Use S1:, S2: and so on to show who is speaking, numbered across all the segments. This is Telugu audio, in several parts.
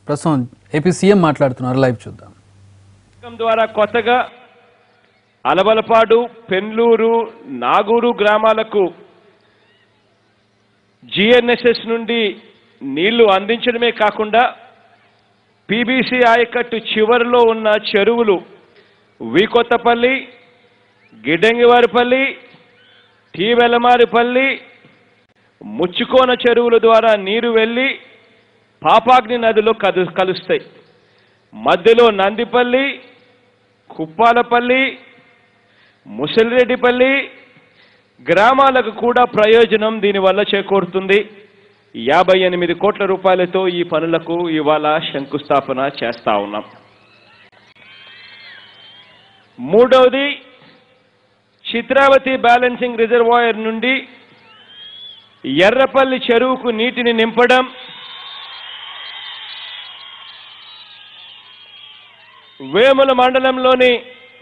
S1: ప్రస్తుతం ఏపీ సీఎం మాట్లాడుతున్నారు లైవ్ చూద్దాం
S2: పథకం ద్వారా కొత్తగా అలవలపాడు పెన్లూరు నాగూరు గ్రామాలకు జిఎన్ఎస్ఎస్ నుండి నీళ్లు అందించడమే కాకుండా పీబీసీ ఆయకట్టు చివరిలో ఉన్న చెరువులు వీకొత్తపల్లి గిడ్డంగివారిపల్లి టీ వెలమారిపల్లి ముచ్చుకోన చెరువుల ద్వారా నీరు వెళ్ళి పాపాగ్ని నదిలో కలు కలుస్తాయి మధ్యలో నందిపల్లి కుప్పాలపల్లి ముసలిరెడ్డిపల్లి గ్రామాలకు కూడా ప్రయోజనం దీనివల్ల చేకూరుతుంది యాభై ఎనిమిది కోట్ల రూపాయలతో ఈ పనులకు ఇవాళ శంకుస్థాపన చేస్తా ఉన్నాం మూడవది చిత్రావతి బ్యాలెన్సింగ్ రిజర్వాయర్ నుండి ఎర్రపల్లి చెరువుకు నీటిని నింపడం వేముల మండలంలోని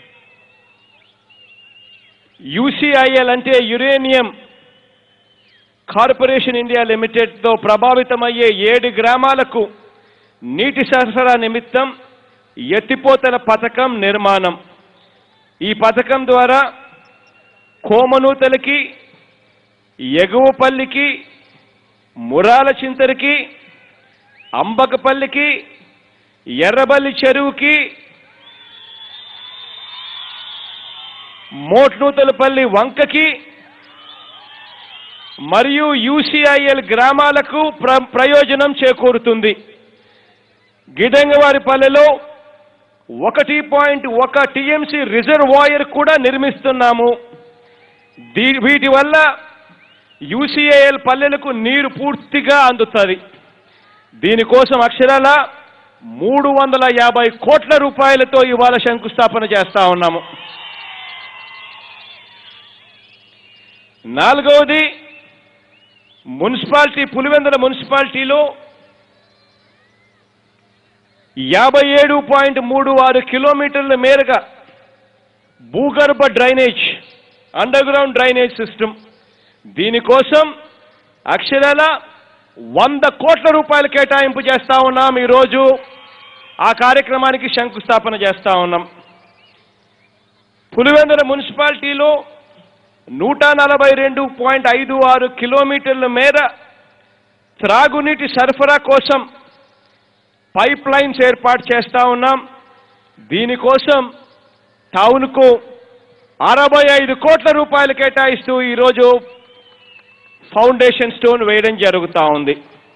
S2: యూసీఐఎల్ అంటే యురేనియం కార్పొరేషన్ ఇండియా లిమిటెడ్తో ప్రభావితమయ్యే ఏడు గ్రామాలకు నీటి సరఫరా నిమిత్తం ఎత్తిపోతల పథకం నిర్మాణం ఈ పథకం ద్వారా కోమనూతలకి ఎగువపల్లికి మురాల చింతరికి అంబకపల్లికి ఎర్రబల్లి చెరువుకి మోట్నూతలపల్లి వంకకి మరియు యూసీఐఎల్ గ్రామాలకు ప్ర ప్రయోజనం చేకూరుతుంది గిడంగవారిపల్లెలో ఒకటి పాయింట్ ఒక టీఎంసీ రిజర్వాయర్ కూడా నిర్మిస్తున్నాము దీ వీటి వల్ల యూసీఐఎల్ పల్లెలకు నీరు పూర్తిగా అందుతుంది దీనికోసం అక్షరాల మూడు వందల యాభై కోట్ల రూపాయలతో ఇవాళ శంకుస్థాపన చేస్తా ఉన్నాము నాలుగవది మున్సిపాలిటీ పులివెందుల మున్సిపాలిటీలో యాభై ఏడు పాయింట్ మూడు ఆరు కిలోమీటర్ల మేరగా భూగర్భ drainage under ground drainage system దీనికోసం అక్షరాల వంద కోట్ల రూపాయలు కేటాయింపు చేస్తా ఉన్నాం ఈరోజు ఆ కార్యక్రమానికి శంకుస్థాపన చేస్తా ఉన్నాం పులివెందుల మున్సిపాలిటీలో నూట నలభై రెండు పాయింట్ ఐదు ఆరు కిలోమీటర్ల మేర త్రాగునీటి సరఫరా కోసం పైప్ లైన్స్ ఏర్పాటు చేస్తా ఉన్నాం దీనికోసం టౌన్కు అరవై ఐదు కోట్ల రూపాయలు కేటాయిస్తూ ఈరోజు ఫౌండేషన్ స్టోన్ వేయడం జరుగుతూ ఉంది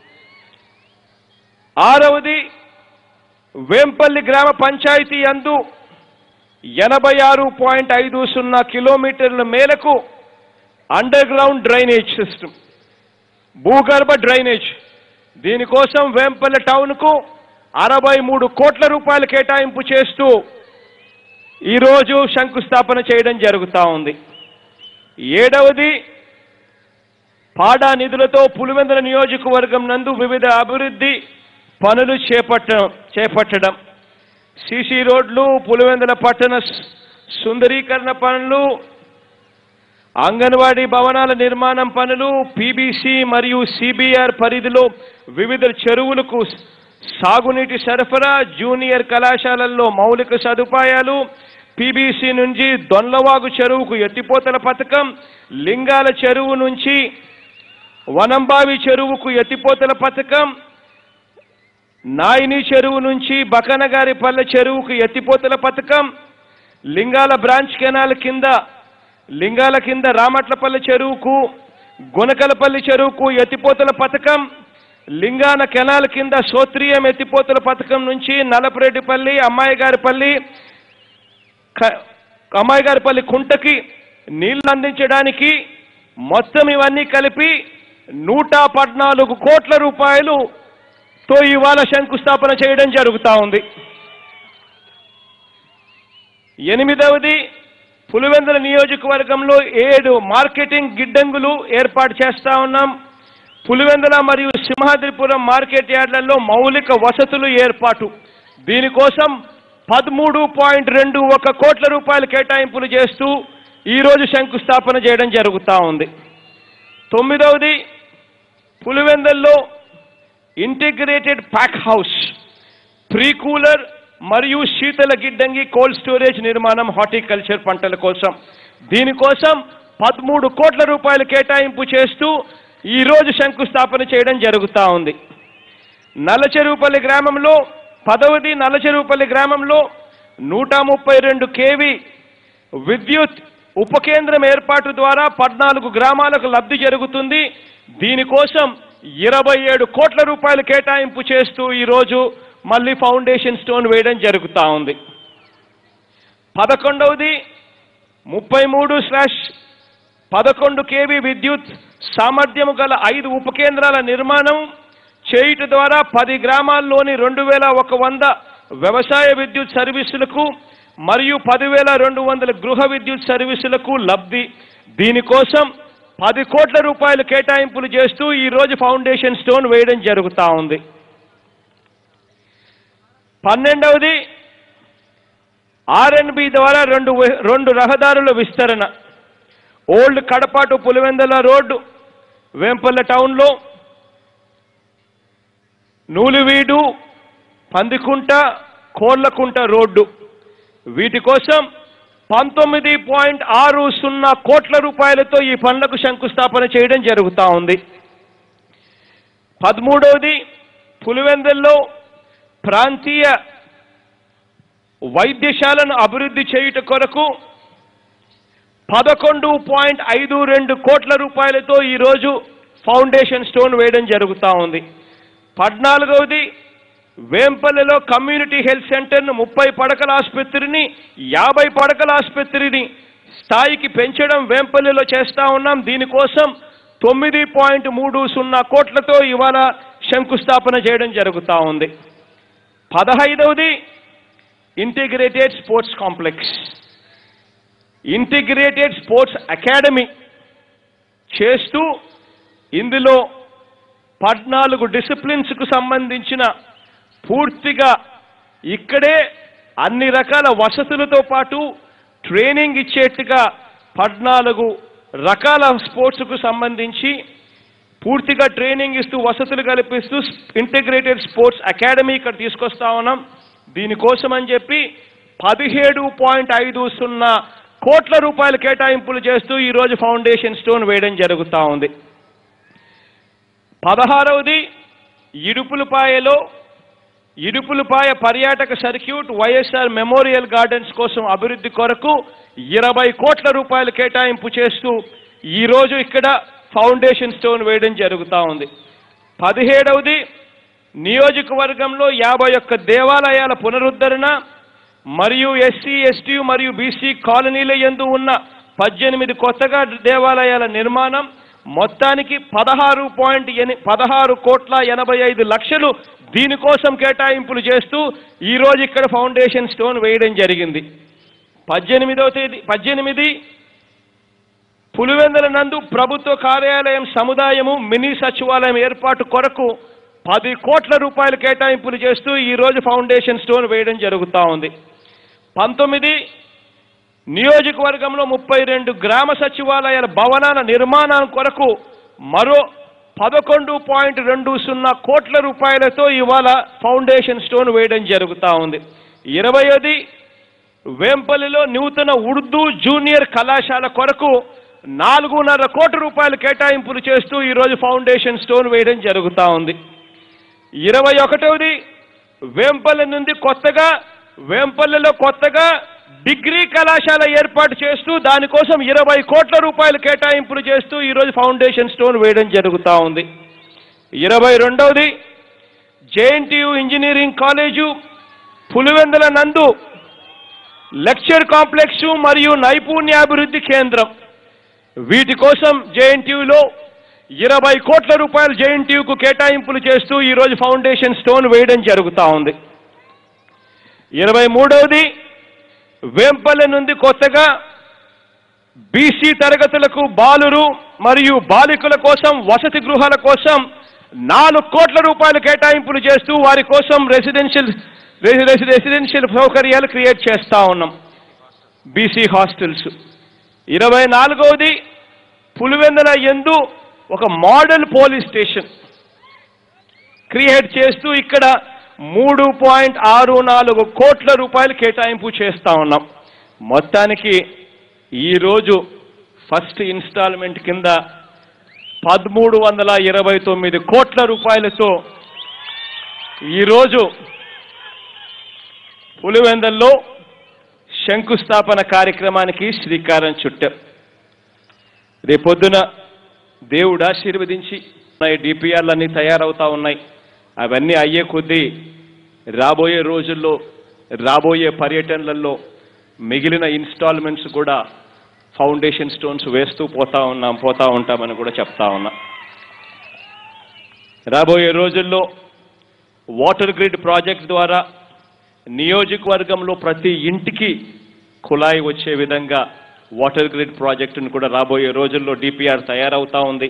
S2: ఆరవది వేంపల్లి గ్రామ పంచాయతీ అందు ఎనభై ఆరు పాయింట్ ఐదు సున్నా కిలోమీటర్ల మేరకు అండర్ గ్రౌండ్ డ్రైనేజ్ సిస్టమ్ భూగర్భ డ్రైనేజ్ దీనికోసం వేంపల్లి టౌన్కు అరవై మూడు కోట్ల రూపాయలు కేటాయింపు చేస్తూ ఈరోజు శంకుస్థాపన చేయడం జరుగుతూ ఉంది ఏడవది పాడా నిధులతో పులివెందుల నియోజకవర్గం నందు వివిధ అభివృద్ధి పనులు చేపట్టడం చేపట్టడం సీసీ రోడ్లు పులివెందుల పట్టణ సు- సుందరీకరణ పనులు అంగన్వాడీ భవనాల నిర్మాణం పనులు పీబీసీ మరియు సిబిఆర్ పరిధిలో వివిధ చెరువులకు సాగునీటి సరఫరా జూనియర్ కళాశాలల్లో మౌలిక సదుపాయాలు పీబీసీ నుంచి దొన్లవాగు చెరువుకు ఎత్తిపోతల పథకం లింగాల చెరువు నుంచి వనంబావి చెరువుకు ఎత్తిపోతల పథకం నాయిని చెరువు నుంచి బకనగారిపల్లె చెరువుకు ఎత్తిపోతల పథకం లింగాల బ్రాంచ్ కెనాల్ కింద లింగాల కింద రామట్లపల్లి చెరువుకు గునకలపల్లి చెరువుకు ఎత్తిపోతల పథకం లింగాన కెనాల్ కింద సోత్రియం ఎత్తిపోతల పథకం నుంచి నలపరెడ్డిపల్లి అమ్మాయి గారిపల్లి క- అమ్మాయి గారిపల్లి కుంటకి నీళ్లు అందించడానికి మొత్తం ఇవన్నీ కలిపి నూట పద్నాలుగు కోట్ల రూపాయలు తో ఇవాళ శంకుస్థాపన చేయడం జరుగుతూ ఉంది ఎనిమిదవది పులివెందుల నియోజకవర్గంలో ఏడు మార్కెటింగ్ గిడ్డంగులు ఏర్పాటు చేస్తా ఉన్నాం పులివెందుల మరియు సింహాద్రిపురం మార్కెట్ యార్డ్లలో మౌలిక వసతులు ఏర్పాటు దీనికోసం పదమూడు పాయింట్ రెండు ఒక కోట్ల రూపాయలు కేటాయింపులు చేస్తూ ఈరోజు శంకుస్థాపన చేయడం జరుగుతూ ఉంది తొమ్మిదవది పులివెందుల్లో integrated pack house pre cooler మరియు శీతల గిడ్డంగి కోల్డ్ స్టోరేజ్ నిర్మాణం హార్టికల్చర్ పంటల కోసం దీనికోసం పదమూడు కోట్ల రూపాయలు కేటాయింపు చేస్తూ ఈ రోజు శంకుస్థాపన చేయడం జరుగుతూ ఉంది నల్లచెరువుపల్లి గ్రామంలో పదవది నల్లచెరువుపల్లి గ్రామంలో నూట ముప్పై రెండు కేవీ విద్యుత్ ఉప కేంద్రం ఏర్పాటు ద్వారా పద్నాలుగు గ్రామాలకు లబ్ధి జరుగుతుంది దీనికోసం ఇరవై ఏడు కోట్ల రూపాయలు కేటాయింపు చేస్తూ ఈరోజు మళ్ళీ ఫౌండేషన్ స్టోన్ వేయడం జరుగుతూ ఉంది పదకొండవది ముప్పై మూడు స్లాష్ పదకొండు కేవీ విద్యుత్ సామర్థ్యము గల ఐదు ఉప కేంద్రాల నిర్మాణం చేయుట ద్వారా పది గ్రామాల్లోని రెండు వేల ఒక వంద వ్యవసాయ విద్యుత్ సర్వీసులకు మరియు పదివేల రెండు వందల గృహ విద్యుత్ సర్వీసులకు లబ్ధి దీనికోసం పది కోట్ల రూపాయలు కేటాయింపులు చేస్తూ ఈ రోజు ఫౌండేషన్ స్టోన్ వేయడం జరుగుతూ ఉంది పన్నెండవది ఆర్ఎన్బి ద్వారా రెండు వే- రెండు రహదారుల విస్తరణ ఓల్డ్ కడపాటు పులివెందల రోడ్డు వేంపల్లె టౌన్లో నూలివీడు పందికుంట కోర్లకుంట రోడ్డు వీటి కోసం పంతొమ్మిది పాయింట్ ఆరు సున్నా కోట్ల రూపాయలతో ఈ పనులకు శంకుస్థాపన చేయడం జరుగుతూ ఉంది పదమూడవది పులివెందల్లో ప్రాంతీయ వైద్యశాలను అభివృద్ధి చేయుట కొరకు పదకొండు పాయింట్ ఐదు రెండు కోట్ల రూపాయలతో ఈరోజు ఫౌండేషన్ స్టోన్ వేయడం జరుగుతూ ఉంది పద్నాలుగవది వేంపల్లెలో కమ్యూనిటీ హెల్త్ సెంటర్ను ముప్పై పడకల ఆసుపత్రిని యాభై పడకల ఆసుపత్రిని స్థాయికి పెంచడం వేంపల్లెలో చేస్తా ఉన్నాం దీనికోసం తొమ్మిది పాయింట్ మూడు సున్నా కోట్లతో ఇవాళ శంకుస్థాపన చేయడం జరుగుతూ ఉంది పదహైదవది integrated sports complex integrated sports academy చేస్తూ ఇందులో పద్నాలుగు డిసిప్లిన్స్కు సంబంధించిన పూర్తిగా ఇక్కడే అన్ని రకాల వసతులతో పాటు ట్రైనింగ్ ఇచ్చేట్టుగా పద్నాలుగు రకాల స్పోర్ట్స్కు సంబంధించి పూర్తిగా ట్రైనింగ్ ఇస్తూ వసతులు కల్పిస్తూ ఇంటిగ్రేటెడ్ స్పోర్ట్స్ అకాడమీ ఇక్కడ తీసుకొస్తా ఉన్నాం దీనికోసం అని చెప్పి పదిహేడు పాయింట్ ఐదు సున్నా కోట్ల రూపాయలు కేటాయింపులు చేస్తూ ఈరోజు ఫౌండేషన్ స్టోన్ వేయడం జరుగుతూ ఉంది పదహారవది ఇడుపులపాయలో ఇడుపులపాయ పర్యాటక సర్క్యూట్ వైఎస్ఆర్ మెమోరియల్ గార్డెన్స్ కోసం అభివృద్ధి కొరకు ఇరవై కోట్ల రూపాయలు కేటాయింపు చేస్తూ ఈరోజు ఇక్కడ ఫౌండేషన్ స్టోన్ వేయడం జరుగుతూ ఉంది పదిహేడవది నియోజకవర్గంలో యాభై ఒక్క దేవాలయాల పునరుద్ధరణ మరియు ఎస్సీ ఎస్టీ మరియు బీసీ కాలనీల యందు ఉన్న పద్దెనిమిది కొత్తగా దేవాలయాల నిర్మాణం మొత్తానికి పదహారు పాయింట్ ఎని పదహారు కోట్ల ఎనభై ఐదు లక్షలు దీనికోసం కేటాయింపులు చేస్తూ ఈరోజు ఇక్కడ ఫౌండేషన్ స్టోన్ వేయడం జరిగింది పద్దెనిమిదవ తేదీ పద్దెనిమిది పులివెందుల నందు ప్రభుత్వ కార్యాలయం సముదాయము మినీ సచివాలయం ఏర్పాటు కొరకు పది కోట్ల రూపాయలు కేటాయింపులు చేస్తూ ఈరోజు ఫౌండేషన్ స్టోన్ వేయడం జరుగుతూ ఉంది పంతొమ్మిది నియోజకవర్గంలో ముప్పై రెండు గ్రామ సచివాలయాల భవనాల నిర్మాణం కొరకు మరో పదకొండు పాయింట్ రెండు సున్నా కోట్ల రూపాయలతో ఇవాళ ఫౌండేషన్ స్టోన్ వేయడం జరుగుతూ ఉంది ఇరవయది వేంపల్లిలో నూతన ఉర్దూ జూనియర్ కళాశాల కొరకు నాలుగున్నర కోట్ల రూపాయలు కేటాయింపులు చేస్తూ ఈరోజు ఫౌండేషన్ స్టోన్ వేయడం జరుగుతూ ఉంది ఇరవై ఒకటవది వేంపల్లి నుండి కొత్తగా వేంపల్లిలో కొత్తగా డిగ్రీ కళాశాల ఏర్పాటు చేస్తూ దానికోసం ఇరవై కోట్ల రూపాయలు కేటాయింపులు చేస్తూ ఈరోజు ఫౌండేషన్ స్టోన్ వేయడం జరుగుతూ ఉంది ఇరవై రెండవది జేఎన్టీయు ఇంజనీరింగ్ కాలేజు పులివెందుల నందు లెక్చర్ కాంప్లెక్స్ మరియు నైపుణ్యాభివృద్ధి కేంద్రం వీటి కోసం జేఎన్టీయులో ఇరవై కోట్ల రూపాయలు జేఎన్టీయుకు కేటాయింపులు చేస్తూ ఈరోజు ఫౌండేషన్ స్టోన్ వేయడం జరుగుతూ ఉంది ఇరవై మూడవది వేంపల్లె నుండి కొత్తగా బీసీ తరగతులకు బాలురు మరియు బాలికల కోసం వసతి గృహాల కోసం నాలుగు కోట్ల రూపాయలు కేటాయింపులు చేస్తూ వారి కోసం రెసిడెన్షియల్ రెసిడెన్షియల్ సౌకర్యాలు క్రియేట్ చేస్తా ఉన్నాం బీసీ హాస్టల్స్ ఇరవై నాలుగవది పులివెందుల ఎందు ఒక మోడల్ పోలీస్ స్టేషన్ క్రియేట్ చేస్తూ ఇక్కడ మూడు పాయింట్ ఆరు నాలుగు కోట్ల రూపాయలు కేటాయింపు చేస్తా ఉన్నాం మొత్తానికి ఈరోజు ఫస్ట్ ఇన్స్టాల్మెంట్ కింద పదమూడు వందల ఇరవై తొమ్మిది కోట్ల రూపాయలతో ఈరోజు పులివెందల్లో శంకుస్థాపన కార్యక్రమానికి శ్రీకారం చుట్టాం రేపొద్దున దేవుడు ఆశీర్వదించి డిపిఆర్లన్నీ తయారవుతా ఉన్నాయి అవన్నీ అయ్యే కొద్దీ రాబోయే రోజుల్లో రాబోయే పర్యటనలలో మిగిలిన ఇన్స్టాల్మెంట్స్ కూడా ఫౌండేషన్ స్టోన్స్ వేస్తూ పోతా ఉన్నాం పోతా ఉంటామని కూడా చెప్తా ఉన్నా రాబోయే రోజుల్లో వాటర్ గ్రిడ్ ప్రాజెక్ట్ ద్వారా నియోజకవర్గంలో ప్రతి ఇంటికి కుళాయి వచ్చే విధంగా వాటర్ గ్రిడ్ ప్రాజెక్టును కూడా రాబోయే రోజుల్లో డిపిఆర్ తయారవుతా ఉంది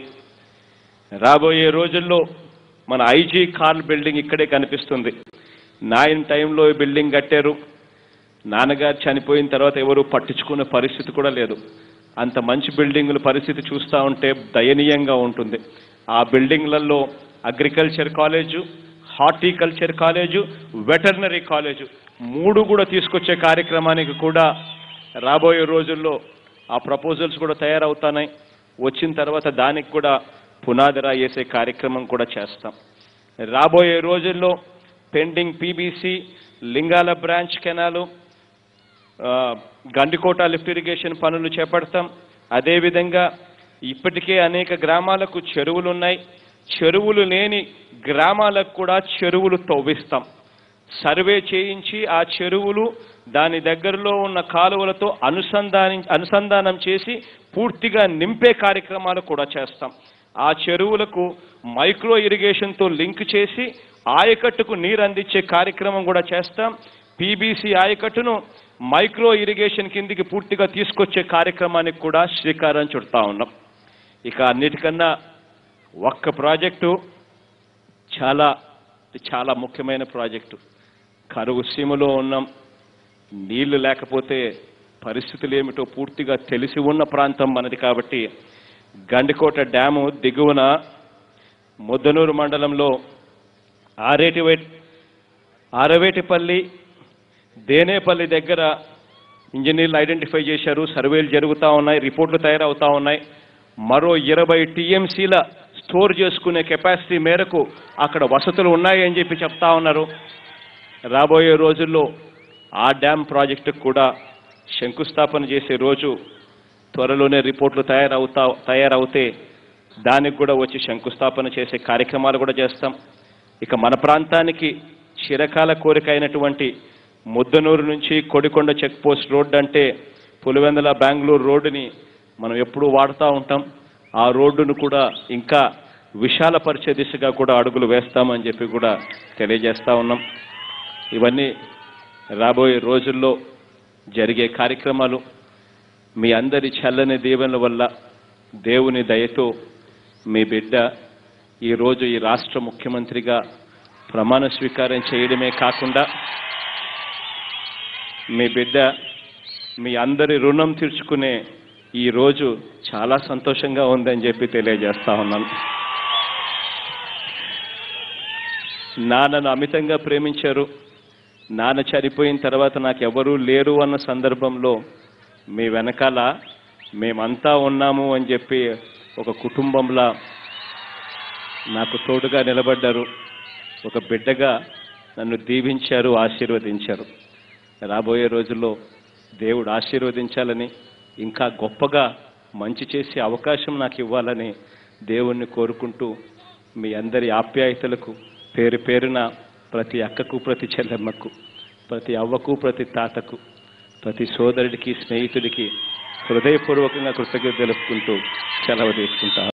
S2: రాబోయే రోజుల్లో మన ఐజీ కార్ల్ బిల్డింగ్ ఇక్కడే కనిపిస్తుంది నాయన టైంలో ఈ బిల్డింగ్ కట్టారు నాన్నగారు చనిపోయిన తర్వాత ఎవరు పట్టించుకునే పరిస్థితి కూడా లేదు అంత మంచి బిల్డింగుల పరిస్థితి చూస్తూ ఉంటే దయనీయంగా ఉంటుంది ఆ బిల్డింగ్లలో agriculture college horticulture college veterinary college మూడు కూడా తీసుకొచ్చే కార్యక్రమానికి కూడా రాబోయే రోజుల్లో ఆ ప్రపోజల్స్ కూడా తయారవుతున్నాయి వచ్చిన తర్వాత దానికి కూడా పునాదిరా వేసే కార్యక్రమం కూడా చేస్తాం రాబోయే రోజుల్లో pending PBC Lingala branch canal ఆ, గండికోట లిఫ్ట్ ఇరిగేషన్ పనులు చేపడతాం అదేవిధంగా ఇప్పటికే అనేక గ్రామాలకు చెరువులు ఉన్నాయి చెరువులు లేని గ్రామాలకు కూడా చెరువులు తవ్విస్తాం సర్వే చేయించి ఆ చెరువులు దాని దగ్గరలో ఉన్న కాలువలతో అనుసంధాని అనుసంధానం చేసి పూర్తిగా నింపే కార్యక్రమాలు కూడా చేస్తాం ఆ చెరువులకు మైక్రో ఇరిగేషన్తో లింక్ చేసి ఆయకట్టుకు నీరు అందించే కార్యక్రమం కూడా చేస్తాం పీబీసీ ఆయకట్టును మైక్రో ఇరిగేషన్ కిందికి పూర్తిగా తీసుకొచ్చే కార్యక్రమానికి కూడా శ్రీకారం చుడతా ఉన్నాం ఇక అన్నిటికన్నా ఒక్క ప్రాజెక్టు చాలా చాలా ముఖ్యమైన ప్రాజెక్టు కరువు సీమలో ఉన్నాం నీళ్లు లేకపోతే పరిస్థితులు ఏమిటో పూర్తిగా తెలిసి ఉన్న ప్రాంతం మనది కాబట్టి గండికోట డ్యాము దిగువన ముద్దనూరు మండలంలో ఆరేటివే ఆరవేటిపల్లి దేనేపల్లి దగ్గర ఇంజనీర్లు ఐడెంటిఫై చేశారు సర్వేలు జరుగుతూ ఉన్నాయి రిపోర్ట్లు తయారవుతా ఉన్నాయి మరో ఇరవై టీఎంసీల స్టోర్ చేసుకునే కెపాసిటీ మేరకు అక్కడ వసతులు ఉన్నాయి అని చెప్పి చెప్తా ఉన్నారు రాబోయే రోజుల్లో ఆ డ్యామ్ ప్రాజెక్టుకు కూడా శంకుస్థాపన చేసే రోజు త్వరలోనే రిపోర్ట్లు తయారవుతా తయారవుతే దానికి కూడా వచ్చి శంకుస్థాపన చేసే కార్యక్రమాలు కూడా చేస్తాం ఇక మన ప్రాంతానికి చిరకాల కోరిక అయినటువంటి ముద్దనూరు నుంచి కొడికొండ చెక్ పోస్ట్ రోడ్ అంటే పులివెందుల బెంగళూరు రోడ్డుని మనం ఎప్పుడూ వాడుతూ ఉంటాం ఆ రోడ్డును కూడా ఇంకా విశాలపరిచే దిశగా కూడా అడుగులు వేస్తామని చెప్పి కూడా తెలియజేస్తా ఉన్నాం ఇవన్నీ రాబోయే రోజుల్లో జరిగే కార్యక్రమాలు మీ అందరి చల్లని దీవెనల వల్ల దేవుని దయతో మీ బిడ్డ ఈరోజు ఈ రాష్ట్ర ముఖ్యమంత్రిగా ప్రమాణ స్వీకారం చేయడమే కాకుండా మీ బిడ్డ మీ అందరి రుణం తీర్చుకునే ఈ రోజు చాలా సంతోషంగా ఉందని చెప్పి తెలియజేస్తా ఉన్నాను నాన్నను అమితంగా ప్రేమించారు నాన్న చనిపోయిన తర్వాత నాకు ఎవరూ లేరు అన్న సందర్భంలో మీ వెనకాల మేమంతా ఉన్నాము అని చెప్పి ఒక కుటుంబంలా నాకు తోడుగా నిలబడ్డారు ఒక బిడ్డగా నన్ను దీవించారు ఆశీర్వదించారు రాబోయే రోజుల్లో దేవుడు ఆశీర్వదించాలని ఇంకా గొప్పగా మంచి చేసే అవకాశం నాకు ఇవ్వాలని దేవుణ్ణి కోరుకుంటూ మీ అందరి ఆప్యాయతలకు పేరు పేరున ప్రతి అక్కకు ప్రతి చెల్లెమ్మకు ప్రతి అవ్వకు ప్రతి తాతకు ప్రతి సోదరుడికి స్నేహితుడికి హృదయపూర్వకంగా కృతజ్ఞత తెలుపుకుంటూ సెలవు తీసుకుంటాను